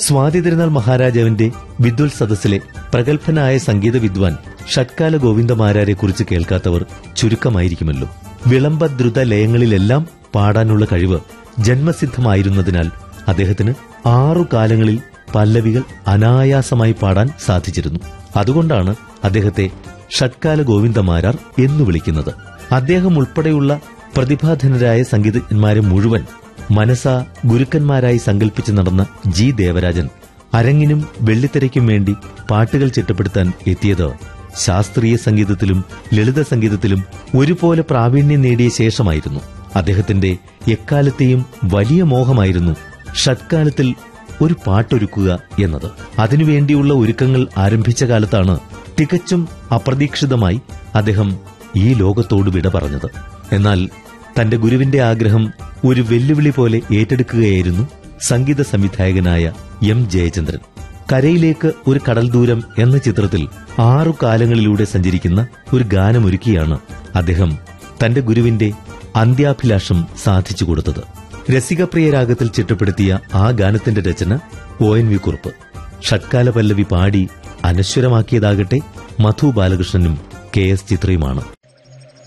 സ്വാതി തിരുനാൾ മഹാരാജാവിന്റെ വിദ്വൽ സദസ്സിലെ പ്രഗത്ഭനായ സംഗീത വിദ്വാൻ ഷട്കാല ഗോവിന്ദമാരാരെ കുറിച്ച് കേൾക്കാത്തവർ ചുരുക്കമായിരിക്കുമല്ലോ വിളംബ ദ്രുത ലയങ്ങളിലെല്ലാം പാടാനുള്ള കഴിവ് ജന്മസിദ്ധമായിരുന്നതിനാൽ അദ്ദേഹത്തിന് ആറു കാലങ്ങളിൽ പല്ലവികൾ അനായാസമായി പാടാൻ സാധിച്ചിരുന്നു അതുകൊണ്ടാണ് അദ്ദേഹത്തെ ഷട്കാല ഗോവിന്ദമാരാർ എന്നു വിളിക്കുന്നത് അദ്ദേഹം ഉൾപ്പെടെയുള്ള പ്രതിഭാധനരായ സംഗീതജ്ഞന്മാരെ മുഴുവൻ മനസ ഗുരുക്കന്മാരായി സങ്കല്പിച്ച് നടന്ന ജി ദേവരാജൻ അരങ്ങിനും വെള്ളിത്തിരയ്ക്കും വേണ്ടി പാട്ടുകൾ ചിട്ടപ്പെടുത്താൻ എത്തിയത് ശാസ്ത്രീയ സംഗീതത്തിലും ലളിത സംഗീതത്തിലും ഒരുപോലെ പ്രാവീണ്യം നേടിയ ശേഷമായിരുന്നു അദ്ദേഹത്തിന്റെ എക്കാലത്തെയും വലിയ മോഹമായിരുന്നു ഷത്കാലത്തിൽ ഒരു പാട്ടൊരുക്കുക എന്നത് അതിനുവേണ്ടിയുള്ള ഒരുക്കങ്ങൾ ആരംഭിച്ച കാലത്താണ് തികച്ചും അപ്രതീക്ഷിതമായി അദ്ദേഹം ഈ ലോകത്തോട് വിട പറഞ്ഞത് എന്നാൽ തന്റെ ഗുരുവിന്റെ ആഗ്രഹം ഒരു വെല്ലുവിളി പോലെ ഏറ്റെടുക്കുകയായിരുന്നു സംഗീത സംവിധായകനായ എം ജയചന്ദ്രൻ കരയിലേക്ക് ഒരു കടൽ ദൂരം എന്ന ചിത്രത്തിൽ ആറു കാലങ്ങളിലൂടെ സഞ്ചരിക്കുന്ന ഒരു ഗാനമൊരുക്കിയാണ് അദ്ദേഹം തന്റെ ഗുരുവിന്റെ അന്ത്യാഭിലാഷം സാധിച്ചു കൊടുത്തത് രസികപ്രിയ രാഗത്തിൽ ചിട്ടപ്പെടുത്തിയ ആ ഗാനത്തിന്റെ രചന ഒ എൻ വി കുറുപ്പ് ഷട്കാല പല്ലവി പാടി അനശ്വരമാക്കിയതാകട്ടെ മധു ബാലകൃഷ്ണനും കെ എസ് ചിത്രയുമാണ്